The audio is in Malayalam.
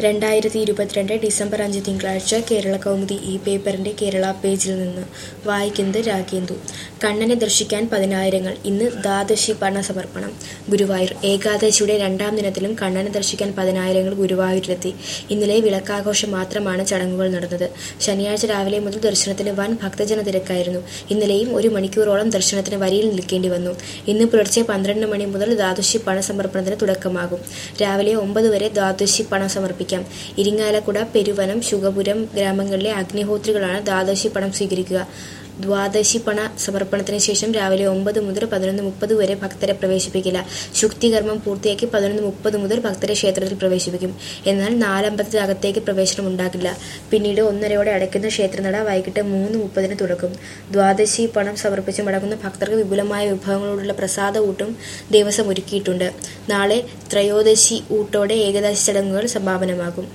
രണ്ടായിരത്തി ഇരുപത്തിരണ്ട് ഡിസംബർ അഞ്ച് തിങ്കളാഴ്ച കേരള കൗമുദി ഈ പേപ്പറിന്റെ കേരള പേജിൽ നിന്ന് വായിക്കുന്നത് രാഗേന്ദു കണ്ണനെ ദർശിക്കാൻ പതിനായിരങ്ങൾ ഇന്ന് ദ്വാദശി പണസമർപ്പണം ഗുരുവായൂർ ഏകാദശിയുടെ രണ്ടാം ദിനത്തിലും കണ്ണനെ ദർശിക്കാൻ പതിനായിരങ്ങൾ ഗുരുവായൂരിലെത്തി ഇന്നലെ വിളക്കാഘോഷം മാത്രമാണ് ചടങ്ങുകൾ നടന്നത് ശനിയാഴ്ച രാവിലെ മുതൽ ദർശനത്തിന് വൻ ഭക്തജന തിരക്കായിരുന്നു ഇന്നലെയും ഒരു മണിക്കൂറോളം ദർശനത്തിന് വരിയിൽ നിൽക്കേണ്ടി വന്നു ഇന്ന് പുലർച്ചെ പന്ത്രണ്ട് മണി മുതൽ ദ്വാദശി പണസമർപ്പണത്തിന് തുടക്കമാകും രാവിലെ ഒമ്പത് വരെ ദ്വാദശി പണം സമർപ്പിക്കാം ഇരിങ്ങാലക്കുട പെരുവനം ശുഗപുരം ഗ്രാമങ്ങളിലെ അഗ്നിഹോത്രികളാണ് ദ്വാദശി പണം സ്വീകരിക്കുക ദ്വാദശി പണ സമർപ്പണത്തിന് ശേഷം രാവിലെ ഒമ്പത് മുതൽ പതിനൊന്ന് മുപ്പത് വരെ ഭക്തരെ പ്രവേശിപ്പിക്കില്ല ശുക്തികർമ്മം പൂർത്തിയാക്കി പതിനൊന്ന് മുപ്പത് മുതൽ ഭക്തരെ ക്ഷേത്രത്തിൽ പ്രവേശിപ്പിക്കും എന്നാൽ നാലമ്പലത്തിനകത്തേക്ക് പ്രവേശനം ഉണ്ടാകില്ല പിന്നീട് ഒന്നരയോടെ അടയ്ക്കുന്ന ക്ഷേത്രനട വൈകിട്ട് മൂന്ന് മുപ്പതിന് തുറക്കും ദ്വാദശി പണം സമർപ്പിച്ച് മടങ്ങുന്ന ഭക്തർക്ക് വിപുലമായ വിഭവങ്ങളോടുള്ള പ്രസാദ ഊട്ടും ദേവസ്വം ഒരുക്കിയിട്ടുണ്ട് നാളെ ത്രയോദശി ഊട്ടോടെ ഏകദാശി ചടങ്ങുകൾ സമാപനമാകും